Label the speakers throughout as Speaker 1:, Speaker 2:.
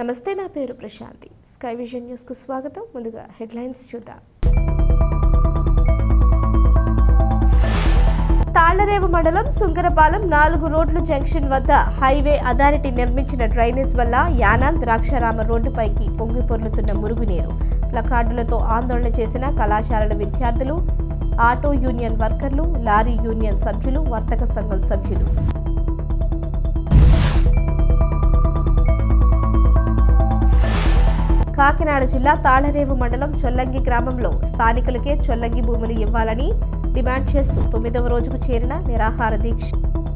Speaker 1: నమస్తే నా పేరు ప్రశాంతి స్కై విజన్ న్యూస్కు స్వాగతం ముందుగా హెడ్లైన్స్ చూద్దాం తాళ్లరేవు మండలం సుంకరపాలెం నాలుగు రోడ్లు జంక్షన్ వద్ద హైవే అథారిటీ నిర్మించిన డ్రైనేజ్ వల్ల యానాం ద్రాక్షారామ రోడ్డుపైకి పొంగి పొర్లుతున్న మురుగునీరు ప్లకార్డులతో ఆందోళన చేసిన కళాశాలల విద్యార్థులు ఆటో యూనియన్ వర్కర్లు లారీ యూనియన్ సభ్యులు వర్తక సంఘం సభ్యులు కాకినాడ జిల్లా తాళరేవు మండలం చొల్లంగి గ్రామంలో స్థానికులకే చొల్లంగి భూములు ఇవ్వాలని డిమాండ్ చేస్తూ తొమ్మిదవ రోజుకు చేరిన నిరాహార దీక్ష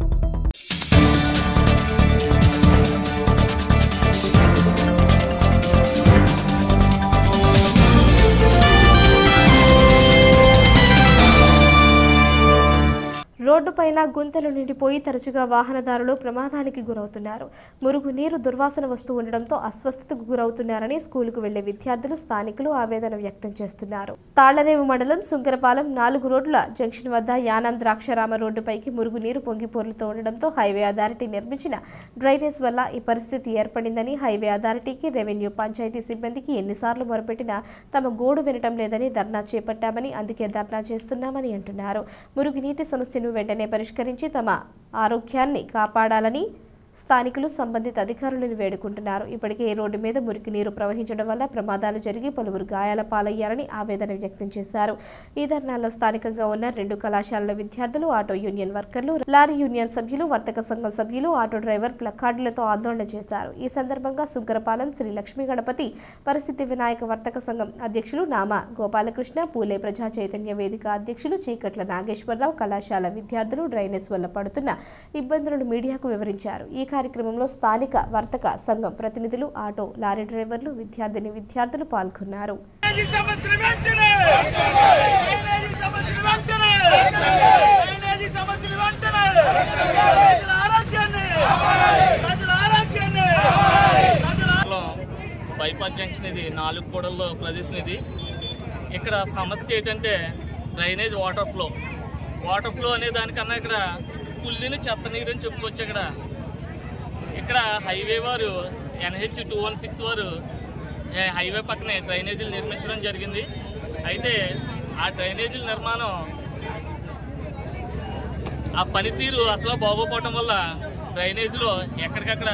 Speaker 1: రోడ్డుపైన గుంతలు నిండిపోయి తరచుగా వాహనదారులు ప్రమాదానికి గురవుతున్నారు మురుగు నీరు దుర్వాసన వస్తూ ఉండడంతో అస్వస్థతకు గురవుతున్నారని స్కూలుకు వెళ్లే విద్యార్థులు స్థానికులు ఆవేదన వ్యక్తం చేస్తున్నారు తాళ్లరేవు మండలం సుంకరపాలెం నాలుగు రోడ్ల జంక్షన్ వద్ద యానం ద్రాక్షారామ రోడ్డుపైకి మురుగు నీరు పొంగి పొర్లుతూ ఉండడంతో హైవే అథారిటీ నిర్మించిన డ్రైనేజ్ వల్ల ఈ పరిస్థితి ఏర్పడిందని హైవే అథారిటీకి రెవెన్యూ పంచాయతీ సిబ్బందికి ఎన్నిసార్లు మొరపెట్టినా తమ గోడు వినటం లేదని ధర్నా చేపట్టామని అందుకే ధర్నా చేస్తున్నామని అంటున్నారు మురుగునీటి సమస్యను వెంటనే పరిష్కరించి తమ ఆరోగ్యాన్ని కాపాడాలని స్థానికులు సంబంధిత అధికారులను వేడుకుంటున్నారు ఇప్పటికే ఈ రోడ్డు మీద మురికి నీరు ప్రవహించడం వల్ల ప్రమాదాలు జరిగి పలువురు గాయాల పాలయ్యారని ఆవేదన వ్యక్తం చేశారు ఈ ధర్నాలో స్థానికంగా ఉన్న రెండు కళాశాలల విద్యార్థులు ఆటో యూనియన్ వర్కర్లు లారీ యూనియన్ సభ్యులు వర్తక సంఘం సభ్యులు ఆటో డ్రైవర్ ప్లకార్డులతో ఆందోళన చేశారు ఈ సందర్భంగా సుగ్గరపాలెం శ్రీ లక్ష్మీ గణపతి పరిస్థితి వినాయక వర్తక సంఘం అధ్యక్షులు నామ గోపాలకృష్ణ పూలే ప్రజా చైతన్య వేదిక అధ్యక్షులు చీకట్ల నాగేశ్వరరావు కళాశాల విద్యార్థులు డ్రైనేజ్ వల్ల పడుతున్న ఇబ్బందులను మీడియాకు వివరించారు ఈ కార్యక్రమంలో స్థానిక వర్తక సంఘం ప్రతినిధులు ఆటో లారీ డ్రైవర్లు విద్యార్థిని విద్యార్థులు పాల్గొన్నారు
Speaker 2: డ్రైనేజీ సమస్యలు వెంటనే డ్రైనేజీ సమస్యలు వెంటనే డ్రైనేజీ సమస్యలు వెంటనే ప్రజల ఆరోగ్యాన్ని ప్రజల ఆరోగ్యాన్ని ప్రజల
Speaker 3: లో బైపాస్ జంక్షన్ ఇది నాలుగు కూడల్లో ప్రదేశం ఇది ఇక్కడ సమస్య ఏంటంటే drainage water flow water flow అనే దానికన్నా ఇక్కడ కుళ్ళిన చెత్త నీరు అని చెప్పుకోవచ్చు ఇక్కడ ఇక్కడ హైవే వారు ఎన్హెచ్ టూ వన్ సిక్స్ వారు ఏ, హైవే పక్కనే డ్రైనేజీలు నిర్మించడం జరిగింది అయితే ఆ డ్రైనేజీల నిర్మాణం ఆ పనితీరు అసలు బాగోపోవటం వల్ల డ్రైనేజీలో ఎక్కడికక్కడ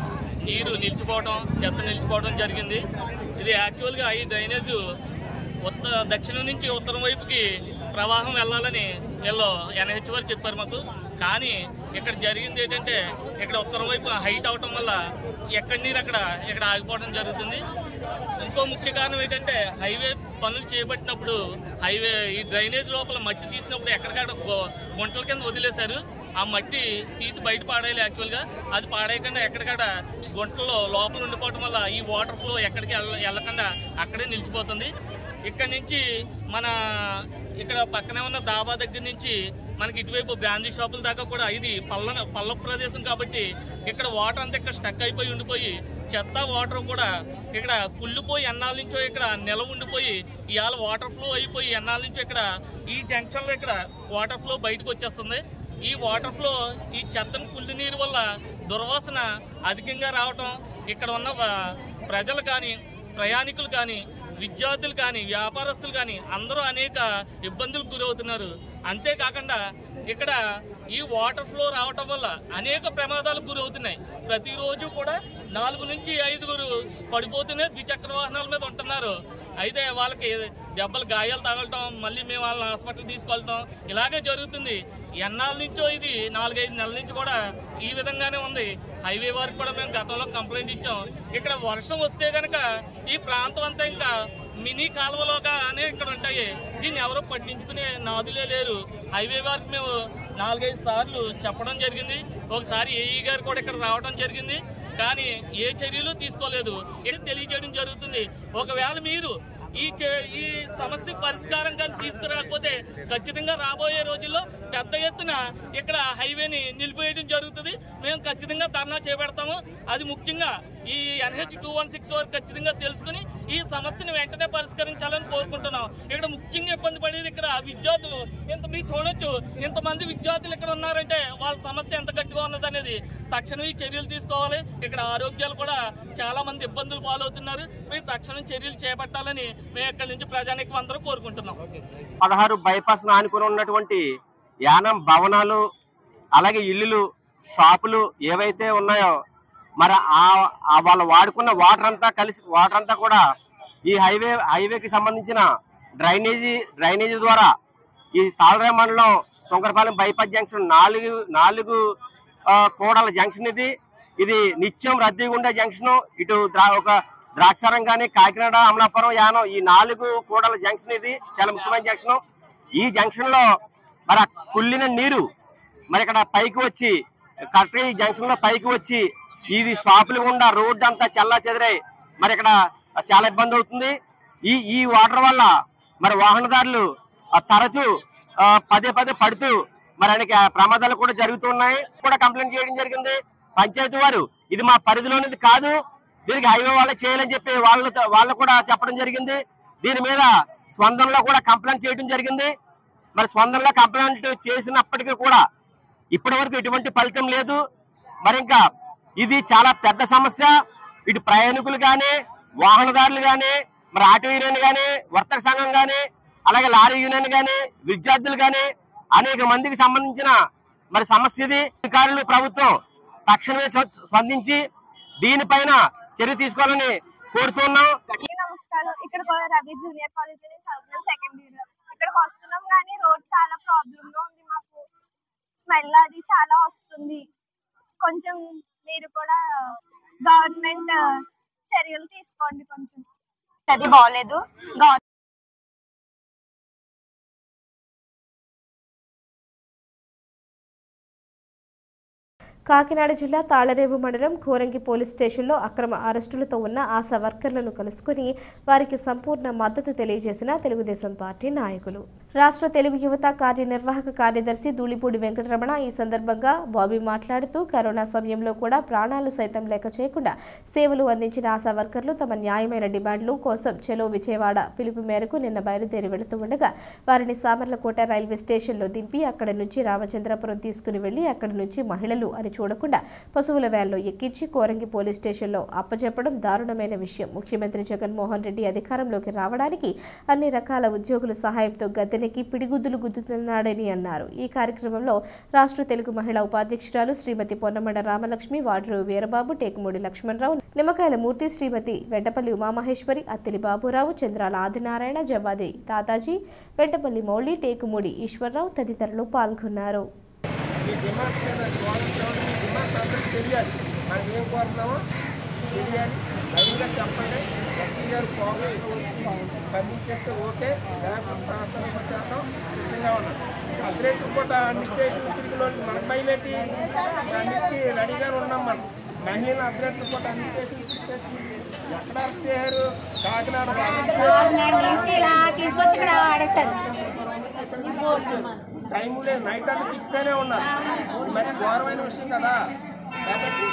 Speaker 3: నీరు నిలిచిపోవటం చెత్త నిలిచిపోవడం జరిగింది ఇది యాక్చువల్గా ఈ డ్రైనేజ్ ఉత్త దక్షిణం నుంచి ఉత్తరం వైపుకి ప్రవాహం వెళ్ళాలని వీళ్ళు ఎన్హెచ్ వారు చెప్పారు మాకు కానీ ఇక్కడ జరిగింది ఏంటంటే ఇక్కడ ఉత్తరం వైపు హైట్ అవటం వల్ల ఎక్కడి నీరు అక్కడ ఇక్కడ ఆగిపోవడం జరుగుతుంది ఇంకో ముఖ్య కారణం ఏంటంటే హైవే పనులు చేపట్టినప్పుడు హైవే ఈ డ్రైనేజ్ లోపల మట్టి తీసినప్పుడు ఎక్కడికక్కడ గు- గుంటల కింద వదిలేశారు ఆ మట్టి తీసి బయట పాడేయాలి యాక్చువల్గా అది పాడేయకుండా ఎక్కడికక్కడ గుంటల్లో లోపల ఉండిపోవటం వల్ల ఈ వాటర్ ఫ్లో ఎక్కడికి వెళ్ళ- వెళ్ళకుండా అక్కడే నిలిచిపోతుంది ఇక్కడ నుంచి మన ఇక్కడ పక్కనే ఉన్న దాబా దగ్గర నుంచి మనకి ఇటువైపు బ్రాందీ షాపుల దాకా కూడా ఇది పల్ల పల్ల ప్రదేశం కాబట్టి ఇక్కడ వాటర్ అంతా ఇక్కడ స్టక్ అయిపోయి ఉండిపోయి చెత్త వాటర్ కూడా ఇక్కడ కుళ్ళిపోయి ఎన్నాళ్ళ నుంచో ఇక్కడ నిల ఉండిపోయి ఇవాళ వాటర్ ఫ్లో అయిపోయి ఎన్నాళ్ళ నుంచో ఇక్కడ ఈ జంక్షన్లో ఇక్కడ వాటర్ ఫ్లో బయటకు వచ్చేస్తుంది ఈ వాటర్ ఫ్లో ఈ చెత్తను కుళ్ళి నీరు వల్ల దుర్వాసన అధికంగా రావటం ఇక్కడ ఉన్న వ- ప్రజలు కానీ ప్రయాణికులు కానీ విద్యార్థులు కానీ వ్యాపారస్తులు కానీ అందరూ అనేక ఇబ్బందులకు గురవుతున్నారు అంతేకాకుండా ఇక్కడ ఈ వాటర్ ఫ్లో రావటం వల్ల అనేక ప్రమాదాలకు గురవుతున్నాయి ప్రతిరోజు కూడా నాలుగు నుంచి ఐదుగురు పడిపోతూనే ద్విచక్ర వాహనాల మీద ఉంటున్నారు అయితే వాళ్ళకి దెబ్బలు గాయాలు తగలటం మళ్ళీ మేము వాళ్ళని హాస్పిటల్ తీసుకెళ్ళటం ఇలాగే జరుగుతుంది ఎన్నాళ్ళ నుంచో ఇది నాలుగైదు నెలల నుంచి కూడా ఈ విధంగానే ఉంది హైవే వారికి కూడా మేము గతంలో కంప్లైంట్ ఇచ్చాం ఇక్కడ వర్షం వస్తే గనక ఈ ప్రాంతం అంతా ఇంకా మినీ కాలువలోగానే ఇక్కడ ఉంటాయి దీన్ని ఎవరు పట్టించుకునే నాదులే లేరు హైవే వారికి మేము నాలుగైదు సార్లు చెప్పడం జరిగింది ఒకసారి ఏఈ గారు కూడా ఇక్కడ రావడం జరిగింది కానీ ఏ చర్యలు తీసుకోలేదు ఇది తెలియజేయడం జరుగుతుంది ఒకవేళ మీరు ఈ చే- ఈ సమస్య పరిష్కారం కానీ తీసుకురాకపోతే ఖచ్చితంగా రాబోయే రోజుల్లో పెద్ద ఎత్తున ఇక్కడ హైవేని నిలిపివేయడం జరుగుతుంది మేము ఖచ్చితంగా ధర్నా చేపడతాము అది ముఖ్యంగా ఈ ఎన్హెచ్ టూ వన్ సిక్స్ వారు ఖచ్చితంగా తెలుసుకుని ఈ సమస్యను వెంటనే పరిష్కరించాలని కోరుకుంటున్నాం ఇక్కడ ముఖ్యంగా ఇబ్బంది పడేది ఇక్కడ విద్యార్థులు ఇంత మీరు చూడొచ్చు ఇంతమంది విద్యార్థులు ఇక్కడ ఉన్నారంటే వాళ్ళ సమస్య ఎంత గట్టిగా ఉన్నదనేది తక్షణం ఈ చర్యలు తీసుకోవాలి ఇక్కడ ఆరోగ్యాలు కూడా చాలా మంది ఇబ్బందులు పాలవుతున్నారు మీరు తక్షణం చర్యలు చేపట్టాలని మేము ఇక్కడ నుంచి ప్రజానికి అందరూ కోరుకుంటున్నాం
Speaker 4: పదహారు బైపాస్ ఆనుకుని ఉన్నటువంటి యానం భవనాలు అలాగే ఇల్లులు షాపులు ఏవైతే ఉన్నాయో మరి ఆ ఆ వాళ్ళు వాడుకున్న వాటర్ అంతా కలిసి వాటర్ అంతా కూడా ఈ హైవే హైవేకి సంబంధించిన డ్రైనేజీ డ్రైనేజీ ద్వారా ఈ తాళరాయ మండలం సుంకరపాలెం బైపాస్ జంక్షన్ నాలుగు నాలుగు ఆ, కూడల జంక్షన్ ఇది ఇది నిత్యం రద్దీగా ఉండే జంక్షన్ ఇటు ద్రా ఒక ద్రాక్షారం కానీ కాకినాడ అమలాపురం యానం ఈ నాలుగు కూడల జంక్షన్ ఇది చాలా ముఖ్యమైన జంక్షన్ ఈ జంక్షన్ లో మరి ఆ కుళ్ళిన నీరు మరి ఇక్కడ పైకి వచ్చి కరెక్ట్ ఈ జంక్షన్ లో పైకి వచ్చి ఇది షాపులు గుండా రోడ్డు అంతా చల్లా చెదిరాయి మరి ఇక్కడ చాలా ఇబ్బంది అవుతుంది ఈ ఈ వాటర్ వల్ల మరి వాహనదారులు ఆ, తరచూ ఆ, పదే పదే పడుతూ మరి అనేక ప్రమాదాలు కూడా జరుగుతున్నాయి కూడా కంప్లైంట్ చేయడం జరిగింది పంచాయతీ వారు ఇది మా పరిధిలోనిది కాదు దీనికి హైవే వాళ్ళే చేయాలని చెప్పి వాళ్ళు వాళ్ళు కూడా చెప్పడం జరిగింది దీని మీద స్పందనలో కూడా కంప్లైంట్ చేయడం జరిగింది మరి స్పందనలో కంప్లైంట్ చేసినప్పటికీ కూడా ఇప్పటి వరకు ఎటువంటి ఫలితం లేదు మరి ఇంకా ఇది చాలా పెద్ద సమస్య ఇటు ప్రయాణికులు కానీ వాహనదారులు కానీ మరి ఆటో యూనియన్ కానీ వర్తక సంఘం కానీ అలాగే లారీ యూనియన్ కానీ విద్యార్థులు కానీ అనేక మందికి సంబంధించిన మరి సమస్య ఇది అధికారులు ప్రభుత్వం తక్షణమే స్వ- స్పందించి దీనిపైన చర్య తీసుకోవాలని కోరుతున్నాం
Speaker 5: అందరికీ నమస్కారం ఇక్కడ రవి జూనియర్ కాలేజ్ నుంచి చదువుతున్నాను సెకండ్ ఇయర్ ఇక్కడికి వస్తున్నాం కానీ రోడ్ చాలా ప్రాబ్లమ్ గా ఉంది మాకు స్మెల్ అది చాలా వస్తుంది కొంచెం మీరు కూడా గవర్నమెంట్ చర్యలు తీసుకోండి కొంచెం అది బాగాలేదు గవర్నమెంట్
Speaker 1: కాకినాడ జిల్లా తాళరేవు మండలం కోరంగి పోలీస్ స్టేషన్లో అక్రమ అరెస్టులతో ఉన్న ఆశా వర్కర్లను కలుసుకుని వారికి సంపూర్ణ మద్దతు తెలియజేసిన తెలుగుదేశం పార్టీ నాయకులు రాష్ట్ర తెలుగు యువత కార్యనిర్వాహక కార్యదర్శి ధూళిపూడి వెంకటరమణ ఈ సందర్భంగా బాబీ మాట్లాడుతూ కరోనా సమయంలో కూడా ప్రాణాలు సైతం లెక్క చేయకుండా సేవలు అందించిన ఆశా వర్కర్లు తమ న్యాయమైన డిమాండ్లు కోసం చెలో విజయవాడ పిలుపు మేరకు నిన్న బయలుదేరి వెళుతూ ఉండగా వారిని సామర్లకోట రైల్వే స్టేషన్లో దింపి అక్కడి నుంచి రామచంద్రపురం తీసుకుని వెళ్లి అక్కడి నుంచి మహిళలు అని చూడకుండా పశువుల వ్యాన్లో ఎక్కించి కోరంగి పోలీస్ స్టేషన్లో అప్పచెప్పడం దారుణమైన విషయం ముఖ్యమంత్రి జగన్మోహన్ రెడ్డి అధికారంలోకి రావడానికి అన్ని రకాల ఉద్యోగుల సహాయంతో గద్దెనెక్కి పిడిగుద్దులు గుద్దుతున్నాడని అన్నారు ఈ కార్యక్రమంలో రాష్ట్ర తెలుగు మహిళా ఉపాధ్యక్షురాలు శ్రీమతి పొన్నమండ రామలక్ష్మి వాడ్రు వీరబాబు టేకుమూడి లక్ష్మణరావు నిమ్మకాయల మూర్తి శ్రీమతి వెంటపల్లి ఉమామహేశ్వరి అత్తిలి బాబురావు చంద్రాల ఆదినారాయణ జవాది తాతాజీ వెంటపల్లి మౌళి టేకుమూడి ఈశ్వరరావు తదితరులు పాల్గొన్నారు
Speaker 6: ఈ డిమాండ్స్ మీద గవర్నమెంట్ చూడండి ఈ డిమాండ్స్ అందరికీ తెలియాలి మనం ఏం కోరుతున్నామో తెలియాలి లైవ్గా చెప్పండి ఎస్సీ గారు ప్రోగ్రెస్ వచ్చి పంపించేస్తే ఓకే లేకపోతే ప్రాంతానికి వచ్చేద్దాం సిద్ధంగా ఉన్నాం అగ్రేసి పూట అన్ని స్టేట్లు తిరిగి రోజులు మనకు భయమేంటి అన్నిటికీ రెడీగానే ఉన్నాం మనం మహిళలు అగ్రేసి పూట అన్ని స్టేట్లు తిరిగేసి ఎక్కడ అరెస్ట్ చేశారు కాకినాడ టైం లేదు నైట్ అంతా తిప్పుతూనే ఉన్నారు ఇది మరి ఘోరమైన విషయం కదా కాబట్టి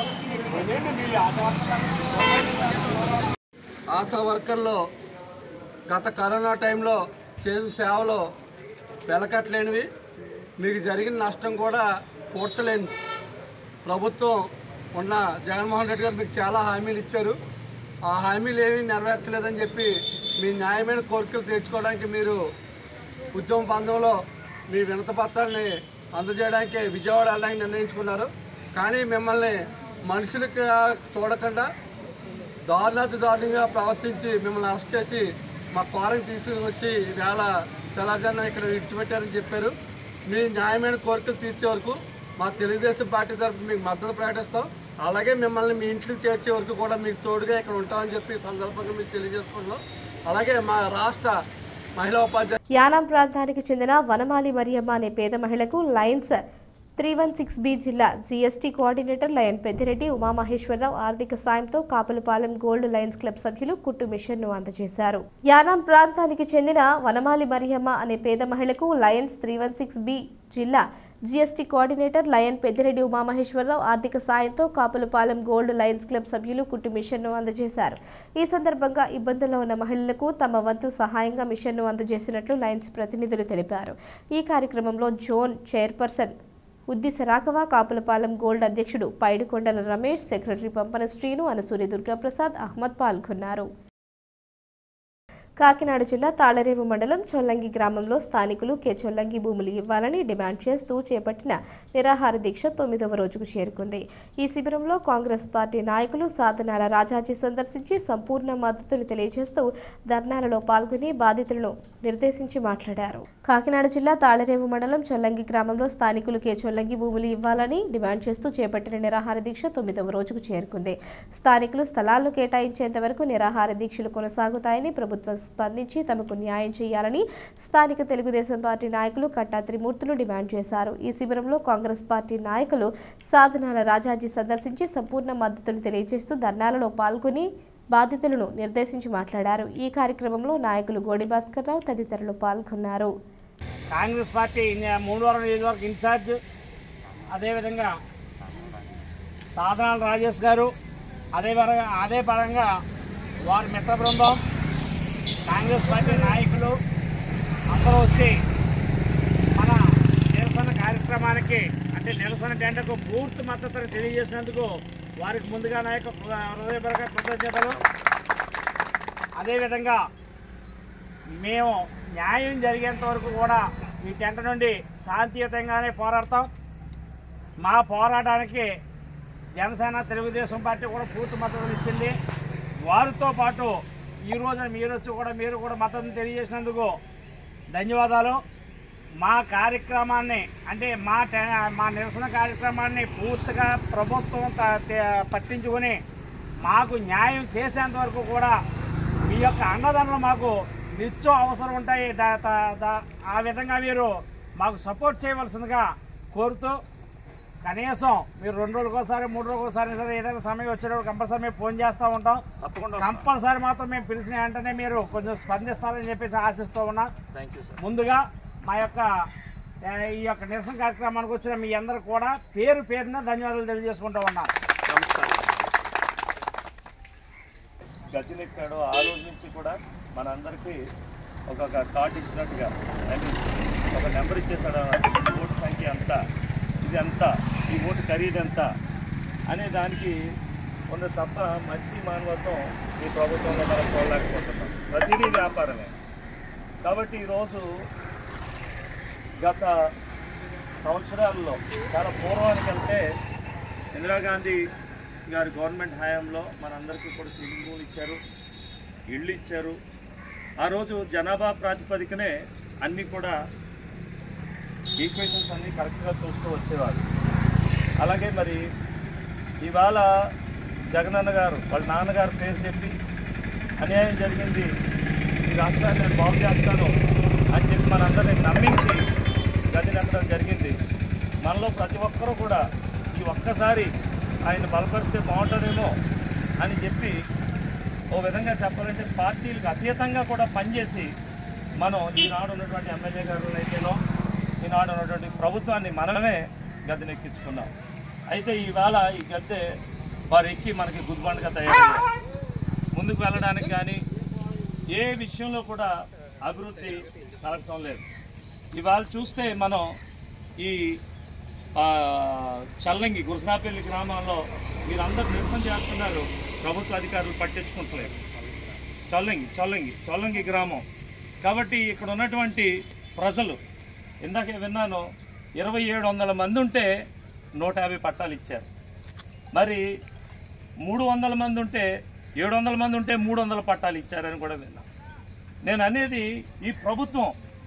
Speaker 7: ఆశా వర్కర్లు గత కరోనా టైంలో చేసిన సేవలు వెలకట్లేనివి మీకు జరిగిన నష్టం కూడా పూడ్చలేని ప్రభుత్వం ఉన్న జగన్మోహన్ రెడ్డి గారు మీకు చాలా హామీలు ఇచ్చారు ఆ హామీలు ఏమీ నెరవేర్చలేదని చెప్పి మీ న్యాయమైన కోరికలు తీర్చుకోవడానికి మీరు ఉద్యమ పందంలో మీ వినత పత్రాన్ని అందజేయడానికి విజయవాడ వెళ్ళడానికి నిర్ణయించుకున్నారు కానీ మిమ్మల్ని మనుషులకు చూడకుండా దారుణాతి దారుణంగా ప్రవర్తించి మిమ్మల్ని అరెస్ట్ చేసి మా కోరం తీసుకుని వచ్చి వేళ తెల్లజాన ఇక్కడ విడిచిపెట్టారని చెప్పారు మీ న్యాయమైన కోరికలు తీర్చే వరకు మా తెలుగుదేశం పార్టీ తరఫున మీకు మద్దతు ప్రకటిస్తాం అలాగే మిమ్మల్ని మీ ఇంటికి చేర్చే వరకు కూడా మీకు తోడుగా ఇక్కడ ఉంటామని చెప్పి ఈ సందర్భంగా మీకు తెలియజేసుకుంటున్నాం అలాగే మా రాష్ట్ర మహిళా ఉపాధ్యాయ
Speaker 1: యానాం ప్రాంతానికి చెందిన వనమాలి మరియమ్మ అనే పేద మహిళకు Lions three one six B జిల్లా GST coordinator lion Peddireddy Umamaheswararao ఆర్థిక సాయంతో కాపులపాలెం గోల్డ్ లయన్స్ క్లబ్ సభ్యులు కుట్టు మిషన్ను అందజేశారు యానాం ప్రాంతానికి చెందిన వనమాలి మరియమ్మ అనే పేద మహిళకు Lions three one six B జిల్లా GST coordinator lion Peddireddy Umamaheswararao ఆర్థిక సాయంతో కాపులపాలెం గోల్డ్ లయన్స్ క్లబ్ సభ్యులు కుట్టు మిషన్ను అందజేశారు ఈ సందర్భంగా ఇబ్బందుల్లో ఉన్న మహిళలకు తమ వంతు సహాయంగా మిషన్ను అందజేసినట్లు లయన్స్ ప్రతినిధులు తెలిపారు ఈ కార్యక్రమంలో zone chairperson Uddisha Raghava Kapulapalem gold అధ్యక్షుడు పైడికొండల రమేష్ సెక్రటరీ పంపన శ్రీను అనసూరి దుర్గాప్రసాద్ అహ్మద్ పాల్గొన్నారు కాకినాడ జిల్లా తాళరేవు మండలం చొల్లంగి గ్రామంలో స్థానికులు కె చొల్లంగి భూములు ఇవ్వాలని డిమాండ్ చేస్తూ చేపట్టిన నిరాహార దీక్ష తొమ్మిదవ రోజుకు చేరుకుంది ఈ శిబిరంలో కాంగ్రెస్ పార్టీ నాయకులు సాధనాల రాజాజీ సందర్శించి సంపూర్ణ మద్దతును తెలియజేస్తూ ధర్నాలలో పాల్గొని బాధితులను నిర్దేశించి మాట్లాడారు కాకినాడ జిల్లా తాళరేవు మండలం చొల్లంగి గ్రామంలో స్థానికులు కె చొల్లంగి భూములు ఇవ్వాలని డిమాండ్ చేస్తూ చేపట్టిన నిరాహార దీక్ష తొమ్మిదవ రోజుకు చేరుకుంది స్థానికులు స్థలాలను కేటాయించేంత వరకు నిరాహార దీక్షలు కొనసాగుతాయని ప్రభుత్వం స్పందించి తమకు న్యాయం చేయాలని స్థానిక తెలుగుదేశం పార్టీ నాయకులు కట్టా త్రిమూర్తులు డిమాండ్ చేశారు ఈ శిబిరంలో కాంగ్రెస్ పార్టీ నాయకులు సాధనాల రాజాజీ సందర్శించి సంపూర్ణ మద్దతును తెలియజేస్తూ ధర్నాలలో పాల్గొని బాధితులను నిర్దేశించి మాట్లాడారు ఈ కార్యక్రమంలో నాయకులు గోడి భాస్కర్రావు తదితరులు పాల్గొన్నారు
Speaker 8: కాంగ్రెస్ పార్టీ ఇన్- మూడవరం నియోజకవర్గ ఇన్ఛార్జ్ అదేవిధంగా సాధనాల రాజేష్ గారు అదే పరంగా అదే పరంగా వారి మిత్ర బృందం కాంగ్రెస్ పార్టీ నాయకులు అందరూ వచ్చి మన నిరసన కార్యక్రమానికి అంటే నిరసన టెంటకు పూర్తి మద్దతును తెలియజేసినందుకు వారికి ముందుగా నా యొక్క హృదయపూర్వక కృతజ్ఞతలు అదేవిధంగా మేము న్యాయం జరిగేంత వరకు కూడా ఈ టెంట నుండి శాంతియుతంగానే పోరాడతాం మా పోరాటానికి జనసేన తెలుగుదేశం పార్టీ కూడా పూర్తి మద్దతు ఇచ్చింది వారితో పాటు ఈ రోజున మీరు వచ్చి కూడా మీరు కూడా మద్దతు తెలియజేసినందుకు ధన్యవాదాలు మా కార్యక్రమాన్ని అంటే మా టె- మా నిరసన కార్యక్రమాన్ని పూర్తిగా ప్రభుత్వం త- తే- పట్టించుకొని మాకు న్యాయం చేసేంత వరకు కూడా మీ యొక్క అన్నదానాలు మాకు నిత్యం అవసరం ఉంటాయి దా- దా- దా- ఆ విధంగా మీరు మాకు సపోర్ట్ చేయవలసిందిగా కోరుతూ కనీసం మీరు రెండు రోజులకు ఒకసారి మూడు రోజులకు ఒకసారి సరే ఏదైనా సమయం వచ్చేటప్పుడు కంపల్సరీ మేము ఫోన్ చేస్తూ ఉంటాం కంపల్సరీ మాత్రం మేము పిలిచిన వెంటనే మీరు కొంచెం స్పందిస్తారని చెప్పేసి ఆశిస్తూ ఉన్నా ముందుగా మా యొక్క ఆ, ఈ యొక్క నిరసన కార్యక్రమానికి వచ్చిన మీ అందరూ కూడా పేరు పేరున ధన్యవాదాలు తెలియజేసుకుంటూ ఉన్నా
Speaker 9: గతిలెక్కాడో ఆ రోజు నుంచి కూడా మనందరికీ ఒక కార్డు ఇచ్చినట్టుగా ఐ మీన్ ఒక నెంబర్ ఇచ్చేసాడు అన్నమాట. ఓటు సంఖ్య ఎంత ఇది ఎంత ఈ ఓటు ఖరీదు ఎంత అనే దానికి ఉన్న తప్ప మంచి మానవత్వం ఈ ప్రభుత్వంలో మనం చూడలేకపోతున్నాం ప్రతిదీ వ్యాపారమే కాబట్టి ఈరోజు గత సంవత్సరాల్లో చాలా పూర్వానికి వెళ్తే ఇందిరాగాంధీ గారి గవర్నమెంట్ హయాంలో మనందరికీ కూడా స్విమ్మింగ్ పూల్ ఇచ్చారు ఇళ్ళు ఇచ్చారు ఆ రోజు జనాభా ప్రాతిపదికనే అన్నీ కూడా ఈక్వేషన్స్ అన్నీ కరెక్ట్గా చూస్తూ వచ్చేవారు అలాగే మరి ఇవాళ జగనన్న గారు వాళ్ళ నాన్నగారు పేరు చెప్పి అన్యాయం జరిగింది ఈ రాష్ట్రాన్ని నేను బాగు చేస్తాను అని చెప్పి మనందరినీ నమ్మించి గదినెక్కడం జరిగింది మనలో ప్రతి ఒక్కరూ కూడా ఈ ఒక్కసారి ఆయన బలపరిస్తే బాగుంటుందేమో అని చెప్పి ఓ విధంగా చెప్పాలంటే పార్టీలకు అతీతంగా కూడా పనిచేసి మనం ఈనాడు ఉన్నటువంటి ఎమ్మెల్యే గారు అయితేనో ఈనాడు ఉన్నటువంటి ప్రభుత్వాన్ని మనమే గద్దెనెక్కించుకున్నాం అయితే ఈవేళ ఈ గద్దె వారు ఎక్కి మనకి గుద్బండగా తయారయ్యారు ముందుకు వెళ్ళడానికి కానీ ఏ విషయంలో కూడా అభివృద్ధి కలగటం లేదు ఇవాళ చూస్తే మనం ఈ ఆ, చల్లంగి గురుసనాపల్లి గ్రామాల్లో మీరందరూ నిరసన చేస్తున్నారు ప్రభుత్వ అధికారులు పట్టించుకుంటలేరు చల్లంగి చల్లంగి చల్లంగి గ్రామం కాబట్టి ఇక్కడ ఉన్నటువంటి ప్రజలు ఇందాక విన్నాను ఇరవై ఏడు వందల మంది ఉంటే నూట యాభై పట్టాలు ఇచ్చారు మరి మూడు వందల మంది ఉంటే ఏడు వందల మంది ఉంటే మూడు వందల పట్టాలు ఇచ్చారని కూడా విన్నా నేను అనేది ఈ ప్రభుత్వం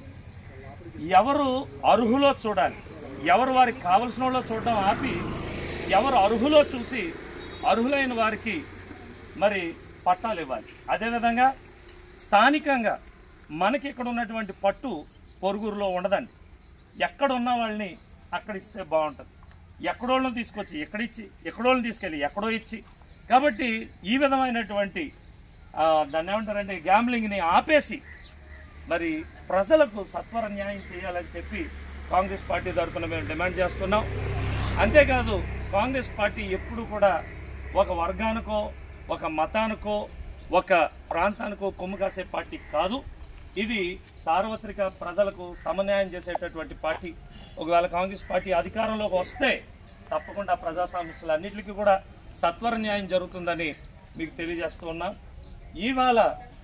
Speaker 9: ఎవరు అర్హులో చూడాలి ఎవరు వారికి కావలసిన వాళ్ళో చూడడం ఆపి ఎవరు అర్హులో చూసి అర్హులైన వారికి మరి పట్టాలు ఇవ్వాలి అదేవిధంగా స్థానికంగా మనకి ఇక్కడ ఉన్నటువంటి పట్టు పొరుగురులో ఉండదండి ఎక్కడ ఉన్న వాళ్ళని అక్కడ ఇస్తే బాగుంటుంది ఎక్కడోళ్ళని తీసుకొచ్చి ఎక్కడిచ్చి ఎక్కడోళ్ళని తీసుకెళ్ళి ఎక్కడో ఇచ్చి కాబట్టి ఈ విధమైనటువంటి ఆ, దాన్ని ఏమంటారంటే గ్యాంబ్లింగ్ని ఆపేసి మరి ప్రజలకు సత్వర న్యాయం చేయాలని చెప్పి కాంగ్రెస్ పార్టీ తరఫున మేము డిమాండ్ చేస్తున్నాం అంతేకాదు కాంగ్రెస్ పార్టీ ఎప్పుడు కూడా ఒక వర్గానికో ఒక మతానికో ఒక ప్రాంతానికో కొమ్ము కాసే పార్టీ కాదు ఇది సార్వత్రిక ప్రజలకు సమన్యాయం చేసేటటువంటి పార్టీ ఒకవేళ కాంగ్రెస్ పార్టీ అధికారంలోకి వస్తే తప్పకుండా ప్రజా సమస్యలన్నింటికి కూడా సత్వర న్యాయం జరుగుతుందని మీకు తెలియజేస్తూ ఉన్నాం ఇవాళ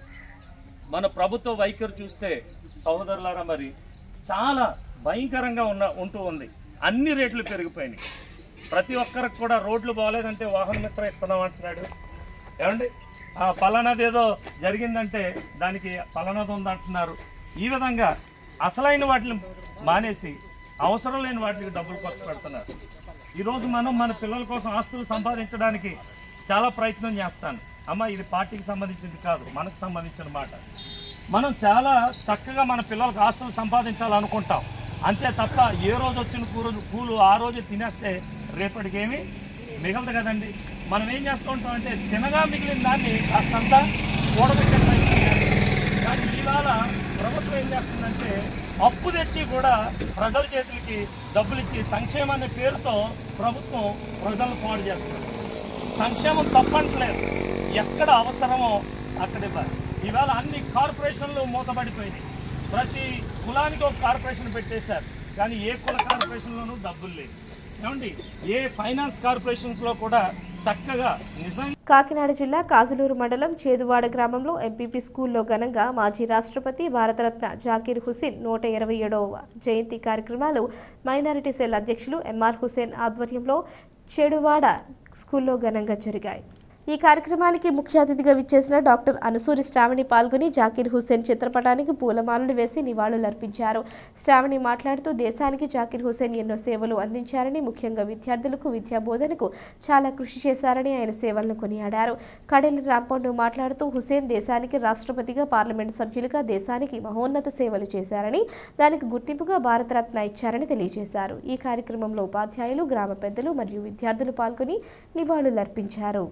Speaker 9: మన ప్రభుత్వ వైఖరి చూస్తే సహోదరులారా మరి చాలా భయంకరంగా ఉన్న ఉంటూ ఉంది అన్ని రేట్లు పెరిగిపోయినాయి ప్రతి ఒక్కరికి కూడా రోడ్లు బాగలేదంటే వాహన మిత్ర ఇస్తున్నాం అంటున్నాడు ఏమండి ఆ పలానాది ఏదో జరిగిందంటే దానికి పలానాది ఉందంటున్నారు ఈ విధంగా అసలైన వాటిని మానేసి అవసరం లేని వాటికి డబ్బులు ఖర్చు పెడుతున్నారు ఈరోజు మనం మన పిల్లల కోసం ఆస్తులు సంపాదించడానికి చాలా ప్రయత్నం చేస్తాను అమ్మ ఇది పార్టీకి సంబంధించింది కాదు మనకు సంబంధించిన మాట మనం చాలా చక్కగా మన పిల్లలకు ఆస్తులు సంపాదించాలనుకుంటాం అంతే తప్ప ఏ రోజు వచ్చిన కూరలు పూలు ఆ రోజు తినేస్తే రేపటికేమి మిగలదు కదండి మనం ఏం చేస్తూ ఉంటాం అంటే తినగా మిగిలిన దాన్ని కాస్తంతా కూడబెట్టే ప్రయత్నం చేస్తాం. కానీ ఇవాళ ప్రభుత్వం ఏం చేస్తుందంటే అప్పు తెచ్చి కూడా ప్రజల చేతులకి డబ్బులు ఇచ్చి సంక్షేమం అనే పేరుతో ప్రభుత్వం ప్రజలను పాడు చేస్తుంది సంక్షేమం తప్పట్లేదు ఎక్కడ అవసరమో అక్కడ ఇవ్వాలి ఇవాళ అన్ని కార్పొరేషన్లు మూతపడిపోయినాయి ప్రతి కులానికి ఒక కార్పొరేషన్ పెట్టేశారు కానీ ఏ కుల కార్పొరేషన్లోనూ డబ్బులు లేవు ఏమండి ఏ ఫైనాన్స్ కార్పొరేషన్స్లో కూడా చక్కగా నిజంగా
Speaker 1: కాకినాడ జిల్లా కాజులూరు మండలం చేదువాడ గ్రామంలో ఎంపీపీ స్కూల్లో ఘనంగా మాజీ రాష్ట్రపతి భారతరత్న జాకీర్ హుసేన్ నూట ఇరవై ఏడవ జయంతి కార్యక్రమాలు మైనారిటీ సెల్ అధ్యక్షులు ఎంఆర్ హుసేన్ ఆధ్వర్యంలో చెడువాడ స్కూల్లో ఘనంగా జరిగాయి ఈ కార్యక్రమానికి ముఖ్య అతిథిగా విచ్చేసిన డాక్టర్ అనుసూరి శ్రావణి పాల్గొని జాకీర్ హుస్సేన్ చిత్రపటానికి పూలమాలలు వేసి నివాళులర్పించారు శ్రావణి మాట్లాడుతూ దేశానికి జాకీర్ హుస్సేన్ ఎన్నో సేవలు అందించారని ముఖ్యంగా విద్యార్థులకు విద్యా బోధనకు చాలా కృషి చేశారని ఆయన సేవలను కొనియాడారు కడెలి రాంపండు మాట్లాడుతూ హుసేన్ దేశానికి రాష్ట్రపతిగా పార్లమెంటు సభ్యులుగా దేశానికి మహోన్నత సేవలు చేశారని దానికి గుర్తింపుగా భారతరత్న ఇచ్చారని తెలియజేశారు ఈ కార్యక్రమంలో ఉపాధ్యాయులు గ్రామ పెద్దలు మరియు విద్యార్థులు పాల్గొని నివాళులర్పించారు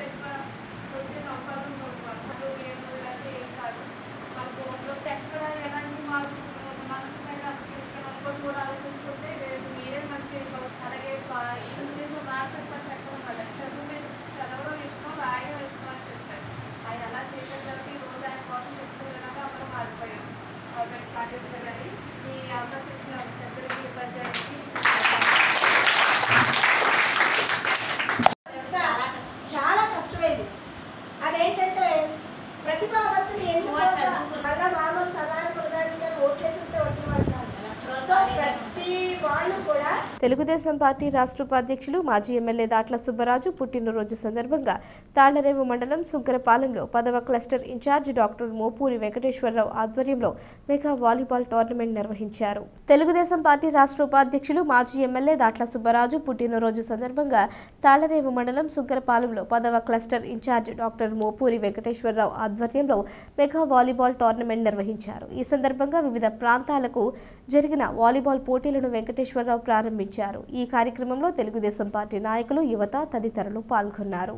Speaker 5: వచ్చే సంపాదన పనులు లేదంటే ఏం కాదు మన ఫోన్లో ఎక్కడ ఎలాంటి మార్పు మనకు సైడ్ అక్కడ కూడా ఆలోచించుకుంటే రేపు మీరే మంచి అలాగే ఇంగ్లీష్ మ్యాథ్స్ అని చెప్పడం వల్ల చదువు మీద చదవడం ఇష్టం రాయడం ఇష్టం అని చెప్పారు ఆయన అలా చేసేసరికి ఈ రోజు ఆయన కోసం చెప్తూ వినక అక్కడ మారిపోయాం కాబట్టి పాటించాలని ఈ అవకాశం ఇచ్చిన పెద్దలకి ఉపాధ్యాయులకి
Speaker 10: చాలా కష్టమైంది అదేంటంటే ప్రతిభావంతులు ఎందుకు మళ్ళా మామూలు సాధారణ ప్రధానిగా ఓట్లేసిస్తే వచ్చిన వాళ్ళు కాదు సో ప్రతి వాళ్ళు కూడా
Speaker 1: తెలుగుదేశం పార్టీ రాష్ట్ర ఉపాధ్యక్షులు మాజీ ఎమ్మెల్యే దాట్ల సుబ్బరాజు పుట్టినరోజు సందర్భంగా తాళ్లరేవు మండలం సుంకరపాలెంలో పదవ cluster incharge doctor Mopuri Venkateswararao ఆధ్వర్యంలో మెగా వాలీబాల్ టోర్నమెంట్ నిర్వహించారు తెలుగుదేశం పార్టీ రాష్ట్ర ఉపాధ్యక్షులు మాజీ ఎమ్మెల్యే దాట్ల సుబ్బరాజు పుట్టినరోజు సందర్భంగా తాళ్లరేవు మండలం సుంకరపాలెంలో పదవ cluster incharge doctor Mopuri Venkateswararao ఆధ్వర్యంలో మెగా వాలీబాల్ టోర్నమెంట్ నిర్వహించారు ఈ సందర్భంగా వివిధ ప్రాంతాలకు జరిగిన వాలీబాల్ పోటీలను వెంకటేశ్వరరావు ప్రారంభించారు ఈ కార్యక్రమంలో తెలుగుదేశం పార్టీ నాయకులు యువత తదితరులు పాల్గొన్నారు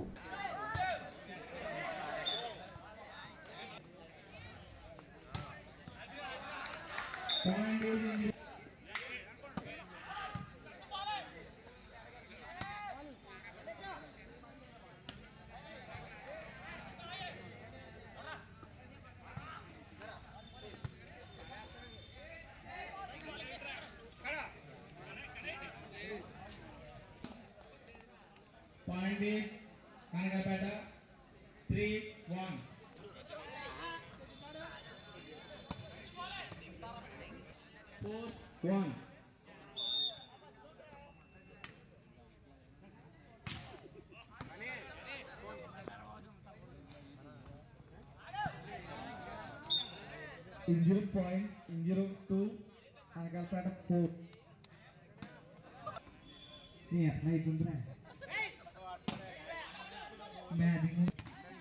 Speaker 11: Point is Kanagapeta, 3 1. Four, one. Injury point, injury two, Kanagapeta, four. నీ అసలు అయిపోతుందిరా మ్యాజిక్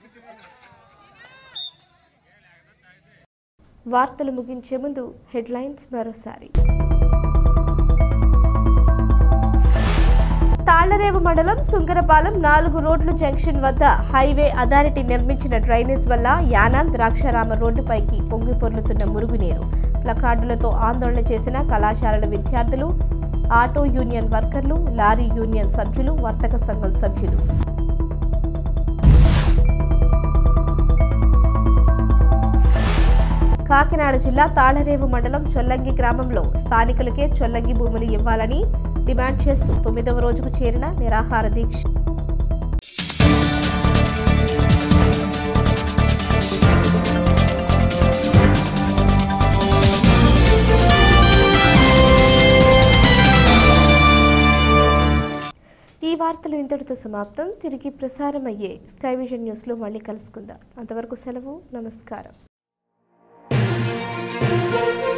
Speaker 1: వార్తలు ముగించే ముందు హెడ్లైన్స్ మరోసారి తాళ్లరేవు మండలం సుంకరపాలెం నాలుగు రోడ్లు జంక్షన్ వద్ద హైవే అథారిటీ నిర్మించిన డ్రైనేజ్ వల్ల యానాం ద్రాక్షారామ రోడ్డుపైకి పొంగి పొర్లుతున్న మురుగునీరు ప్లకార్డులతో ఆందోళన చేసిన కళాశాలల విద్యార్థులు ఆటో యూనియన్ వర్కర్లు లారీ యూనియన్ సభ్యులు వర్తక సంఘం సభ్యులు కాకినాడ జిల్లా తాళరేవు మండలం చొల్లంగి గ్రామంలో స్థానికులకే చొల్లంగి భూములు ఇవ్వాలని డిమాండ్ చేస్తూ తొమ్మిదవ రోజుకు చేరిన నిరాహార దీక్ష ఈ వార్తలు ఇంతటితో సమాప్తం తిరిగి ప్రసారం అయ్యే స్కై విజన్ న్యూస్లో మళ్ళీ కలుసుకుందాం అంతవరకు సెలవు నమస్కారం